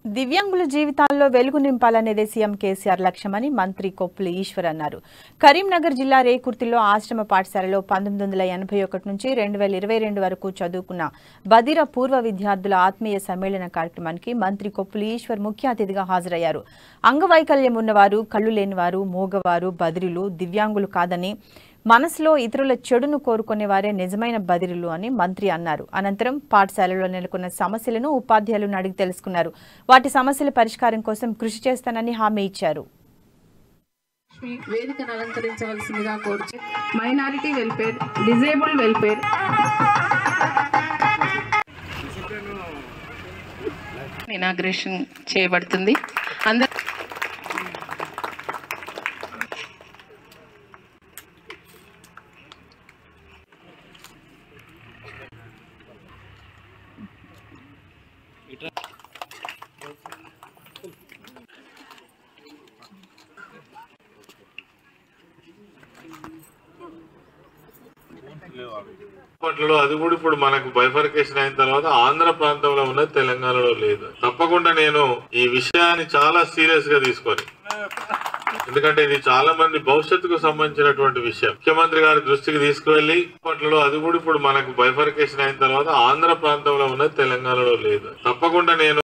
దివ్యాంగుల జీవితాల్లో వెలుగు నింపాలనేదే సీఎం కేసీఆర్ లక్ష్యమని మంత్రి కొప్పుల ఈశ్వర్ అన్నారు కరీంనగర్ జిల్లా రేకుర్తిలో ఆశ్రమ పాఠశాలలో పంతొమ్మిది వందల ఎనభై ఒకటి నుంచి రెండు వేల ఇరవై రెండు వరకు చదువుకున్న బదిర పూర్వ విద్యార్థుల ఆత్మీయ సమ్మేళన కార్యక్రమానికి మంత్రి కొప్పుల ఈశ్వర్ ముఖ్య అతిథిగా హాజరయ్యారు అంగవైకల్యం ఉన్నవారు కళ్ళు లేనివారు మూగవారు బదిరులు దివ్యాంగులు కాదని మనసులో ఇతరుల చెడును కోరుకునే వారే నిజమైన బదిరులు అని మంత్రి అన్నారు అనంతరం పాఠశాలలో నెలకొన్న సమస్యలను ఉపాధ్యాయులను అడిగి తెలుసుకున్నారు వాటి సమస్యల పరిష్కారం కోసం కృషి చేస్తానని హామీ ఇచ్చారు లక్ష్మి వేదికను అలంకరించవలసిందిగా కోరుచు minority welfare disable welfare inauguration చేయబడుతుంది అందరు అప్పట్లో అది కూడా ఇప్పుడు మనకు బైఫర్కేషన్ అయిన తర్వాత ఆంధ్ర ప్రాంతంలో ఉన్నది తెలంగాణలో లేదు తప్పకుండా నేను ఈ విషయాన్ని చాలా సీరియస్ గా తీసుకొని ఎందుకంటే ఇది చాలా మంది భవిష్యత్తుకు సంబంధించినటువంటి విషయం ముఖ్యమంత్రి గారి దృష్టికి తీసుకువెళ్లి అప్పట్లో అది కూడా ఇప్పుడు మనకు బైఫర్కేషన్ అయిన తర్వాత ఆంధ్ర ప్రాంతంలో ఉన్నది తెలంగాణలో లేదు తప్పకుండా నేను